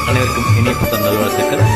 அனைவருக்கும் இனிய புத்தன் நல்வாழ்த்துக்கள்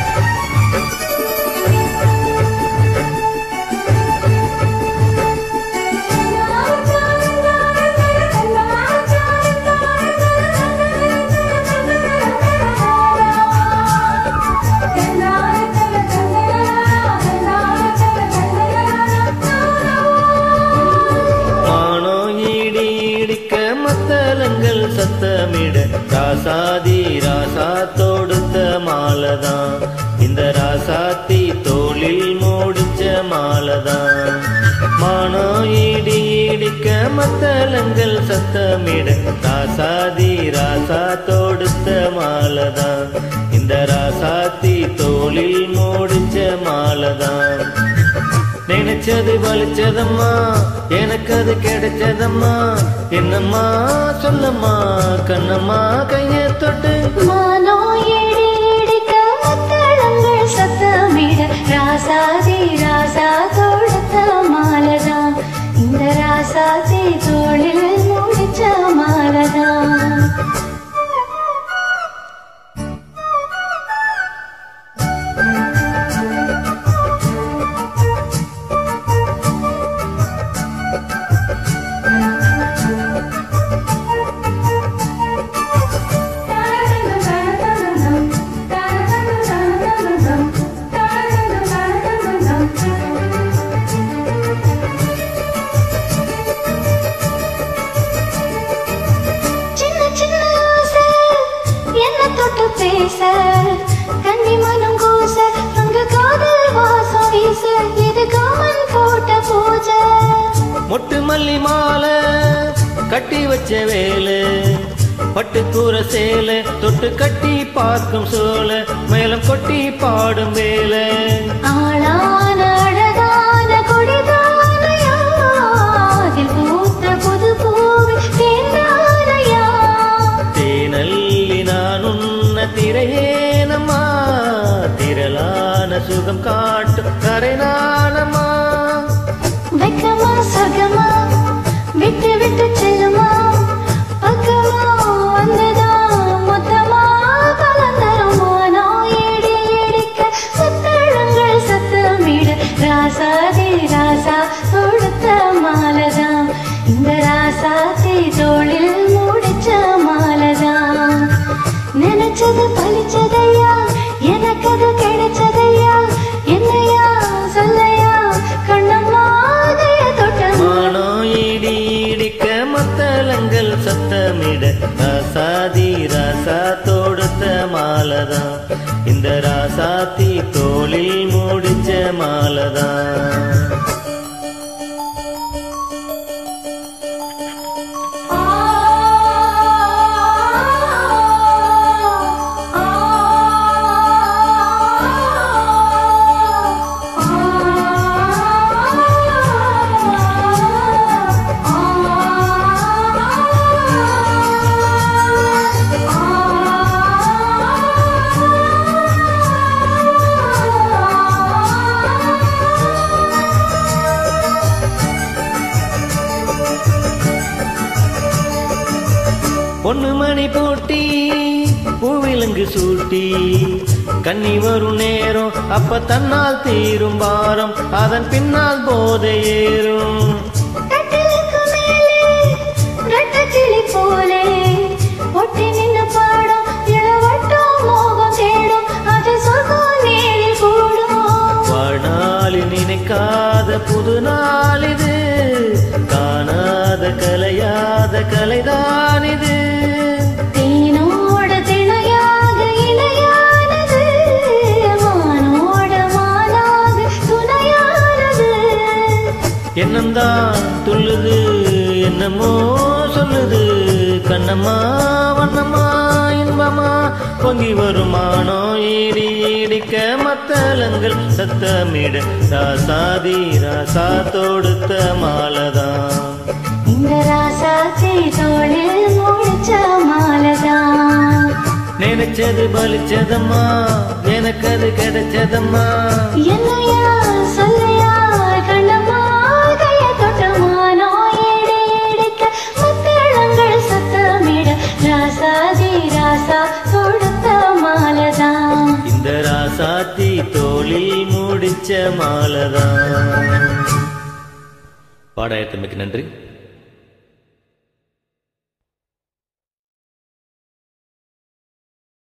மானோ ஈடி இடிக்க மத்தளங்கள் சத்தமிட ராசாதி ராசா தொடுத்த மாலதான் இந்த ராசாத்தி தோளில் மூடிச்ச மாலதான் மானோ ஈடி இடிக்க மத்தளங்கள் சத்தமிட ராசாதி ராசா தொடுத்த மாலதான் இந்த ராசாத்தி தோளில் மூடிச்ச மாலதான் நினைச்சது வலிச்சதம்மா எனக்கு அது கிடைச்சதம்மா என்னம்மா சொல்லம்மா கண்ணம்மா கைய தொட்டு மானோ ஏடி இடிக்க மத்தளங்கள் சத்தமிட ராசாதி ராசா தொடுத்த மாலதான் இந்த ராசாதி தோளில் முடிச்ச மாலதான் சின்ன சின்ன ஆசை என்ன தொட்டு பேச கன்னி மனம் கூச அங்க காதல் வாசம் வீச இது காமன் போட்ட பூஜை மொட்டு மல்லி மாலை கட்டி வச்ச வேலு பட்டு கூற சேலை தொட்டு கட்டி பார்க்கும் சோலை மேலம் கொட்டி பாடும் வேலை ஆளான அழகான கொடிதானையா அதில் பூத்த புது பூவி தேர்ந்தானையா தேனல்லி நான் உன்ன திரையேனம்மா திரளான சுகம் காட்டும் கரைநானம்மா வெக்கமா சொகமா விட்டு விட்டு செல்லுமா பக்கமா வந்ததா மொத்தமா கலந்தரமானோ ஏடி ஏடிக்க முத்தழங்கள் சத்தமிட ராசாதி ராசா தொடுத்த மாலதாம் இந்த ராசாதி தோளில் முடிச்ச மாலதாம் நினைச்சது பலிச்சதையா எனக்கு அது கிடைச்சதையா என்னையா சொல்லையா கண்ணம்மா கைய தொட்ட மானோ இடி இடிக்க மத்தளங்கள் சத்தமிட ராசாதி ராசா தொடுத்த மாலதான் இந்த ராசாத்தி தோளில் முடிச்ச மாலதான் பொண்ணு மணி பூட்டி பூவிலங்கு சூட்டி கன்னி வரும் நேரம் அப்ப தன்னால் தீரும் பாரம் அதன் பின்னால் போதை ஏறும் கட்டிலுக்கு மேலே ரெட்டக்கிளி போலே ஒட்டி நின்னு பாடும் இளவட்டம் மோகம் தேடும் அது சொர்க்கம் நேரில் கூடும் வாழ்நாளில் நினைக்காத புது நாள் இது காணாத கலையாத கலைதான் இது தேனோட திணையாக இணையானது மானோட மானாக துணையானது எண்ணம்தான் துள்ளுது என்னமோ சொல்லுது கண்ணம்மா வண்ணம்மா இன்பமா பொங்கி வருமானோ ஈடி இடிக்க மத்தளங்கள் சத்தமிட ராசாதி ராசா தொடுத்த மாலதான் இந்த ராசாத்தி தோளில் முடிச்ச மாலதான் நினைச்சது பலிச்சதம்மா எனக்கு அது கிடைச்சதம்மா என்னையா சொல்லையா கண்ணம்மா கைய தொட்டமானோ ஏடி ஏடிக்க முத்தழங்கள் சத்தமிட ராசாதி ராசா தொடுத்த ராசாத்தி தோளில் முடிச்ச மாலதான் பாடாயத்தமைக்கு நன்றி